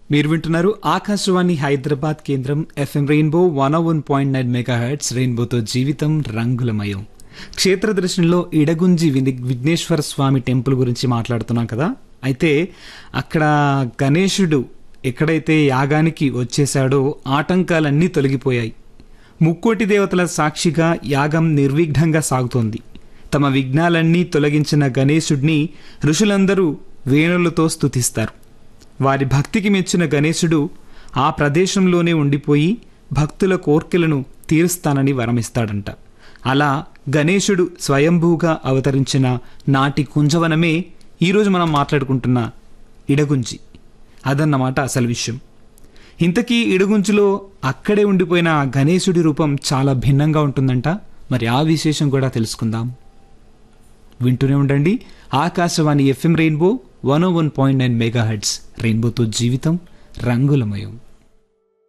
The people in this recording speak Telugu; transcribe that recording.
మీరు వింటున్నారు ఆకాశవాణి హైదరాబాద్ కేంద్రం FM rainbow one one point nine mega hits రెయిన్బోతో జీవితం రంగులమయం క్షేత్ర దర్శనంలో ఇడగుంజి విని- విఘ్నేశ్వర స్వామి టెంపుల్ గురించి మాట్లాడుతున్నాం కదా అయితే అక్కడ గణేశుడు ఎక్కడైతే యాగానికి వచ్చేశాడో ఆటంకాలన్నీ తొలగిపోయాయి ముక్కోటి దేవతల సాక్షిగా యాగం నిర్విఘ్నంగా సాగుతోంది తమ విఘ్నాలన్నీ తొలగించిన గణేశుడిని ఋషులందరూ వేణులతో స్తుతిస్తారు వారి భక్తికి మెచ్చిన గణేశుడు ఆ ప్రదేశంలోనే ఉండిపోయి భక్తుల కోర్కెలను తీరుస్తానని వరమిస్తాడంట అలా గణేశుడు స్వయంభూగా అవతరించిన నాటి కుంజవనమే ఈరోజు మనం మాట్లాడుకుంటున్న ఇడగుంజి అదన్నమాట అసలు విషయం ఇంతకీ ఇడుగుంచులో అక్కడే ఉండిపోయిన ఆ గణేశుడి రూపం చాలా భిన్నంగా ఉంటుందంట మరి ఆ విశేషం కూడా తెలుసుకుందాం వింటూనే ఉండండి Akashvani FM rainbow one one point nine mega hits రెయిన్బోతో జీవితం రంగులమయం